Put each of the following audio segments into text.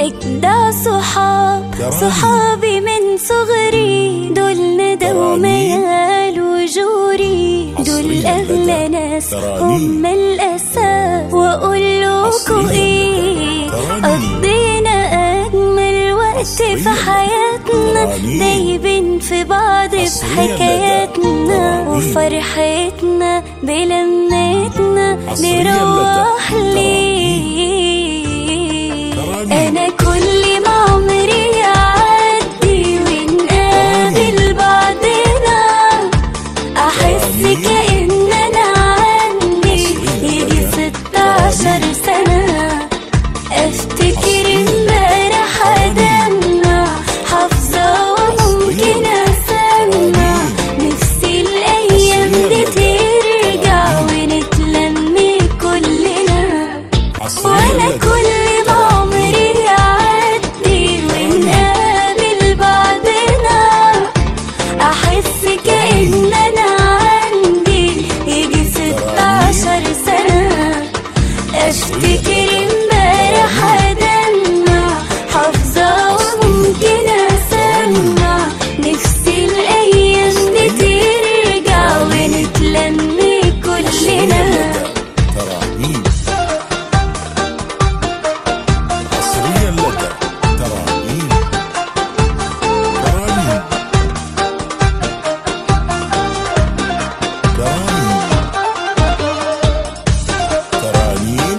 اجدع صحاب صحابي من صغري دول ندى وميال وجوري دول اغلى ناس هم الاساس واقول لكم ايه قضينا اجمل وقت في حياتنا دايبين في بعض بحكاياتنا وفرحتنا بلمتنا نروح ليه انا كل ما عمري يعدي ونقابل بعضنا احس كأن انا عندي يجي ستاشر سنة افتكر امبارح ادمنا حافظة وممكن اسمع نفسي الايام دي ترجع ونتلم كلنا وانا كل ما عمري يعدي ونقابل بعضنا احس كأن انا عندي يجي ستاشر سنة افتكر امبارح ادمع حافظة وممكن اسمع نفسي الايام دي ترجع ونتلم كلنا ترانيم حصريا لك ترانيم ترانيم ترانيم ترانيم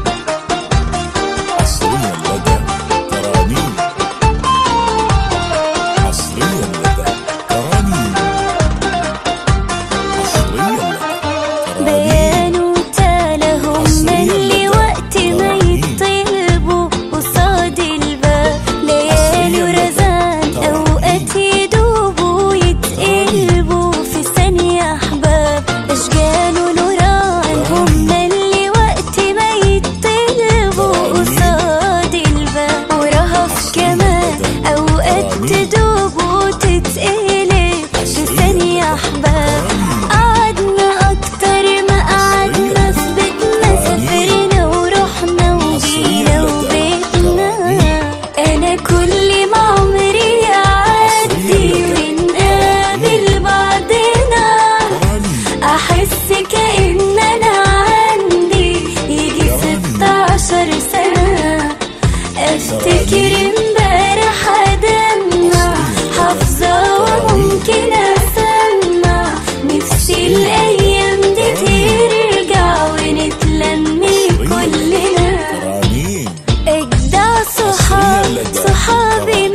حصريا لك ترانيم حصريا لك ترانيم حصريا لك ترانيم بيان وتالهم اللي وقت ما يطلبوا قصاد الباب ليالي ورزان اوقات يدوبوا يتقلبوا في ثانية احباب اشجان ونوران هم اللي وقت ما يطلبوا قصاد الباب ورهف كمان اوقات تدوب وتتقلب في ثانية احباب قعدنا اكتر ما قعدنا في بيتنا سافرنا ورحنا وجينا وبيتنا انا كل ما عمري يعدي ونقابل بعضنا احس كأن انا عندي يجي ستاشر سنة افتكر امبارح ادمع حافظة وممكن اسمع نفسي الايام دي ترجع ونتلم كلنا ترانيم اجدع صحاب صحابي